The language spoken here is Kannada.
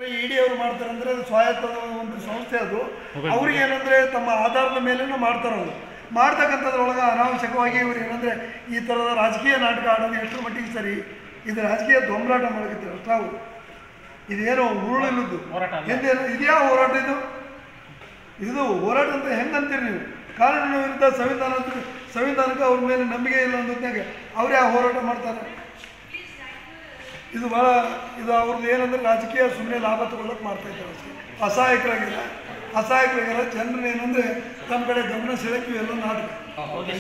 ಇಡಿ ಅವರು ಮಾಡ್ತಾರೆ ಅಂದರೆ ಅದು ಸ್ವಾಯತ್ತದ ಒಂದು ಸಂಸ್ಥೆ ಅದು ಅವ್ರಿಗೆ ಏನಂದರೆ ತಮ್ಮ ಆಧಾರದ ಮೇಲೇ ಮಾಡ್ತಾರದು ಮಾಡ್ತಕ್ಕಂಥದ್ರೊಳಗೆ ಅನಾವಶ್ಯಕವಾಗಿ ಇವ್ರು ಏನಂದರೆ ಈ ಥರದ ರಾಜಕೀಯ ನಾಟಕ ಆಡೋದು ಎಷ್ಟರ ಮಟ್ಟಿಗೆ ಸರಿ ಇದು ರಾಜಕೀಯ ದೊಂಬರಾಟ ಮಾಡಕತ್ತಾರೆ ಅಷ್ಟಾವು ಇದೇನೋ ಉರುಳಿಲ್ಲದ್ದು ಹಿಂದೇನು ಇದ್ಯಾ ಹೋರಾಟ ಇದು ಇದು ಹೋರಾಟ ಅಂತ ಹೆಂಗೆ ಅಂತೀರಿ ನೀವು ಕಾನೂನಿನ ವಿರುದ್ಧ ಸಂವಿಧಾನ ಅಂತ- ಸಂವಿಧಾನಕ್ಕೆ ಅವ್ರ ಮೇಲೆ ನಂಬಿಕೆ ಇಲ್ಲ ಅನ್ನೋದ್ನಾಗ ಅವ್ರು ಯಾವ ಹೋರಾಟ ಮಾಡ್ತಾರೆ ಇದು ಭಾಳ ಇದು ಅವ್ರದ್ದು ಏನಂದ್ರೆ ರಾಜಕೀಯ ಸುಮ್ಮನೆ ಲಾಭ ತಗೊಳ್ಳೋಕೆ ಮಾಡ್ತಾ ಇದ್ದಾರೆ ಅಷ್ಟೇ ಅಸಹಾಯಕರಾಗಿಲ್ಲ ಅಸಹಾಯಕರಾಗಿಲ್ಲ ಜನರನ್ನ ಏನಂದರೆ ತಮ್ಮ ಕಡೆ ಗಮನ ಸೆಳೆಕ್ಕಿವೆಲ್ಲ ನಾಟಕ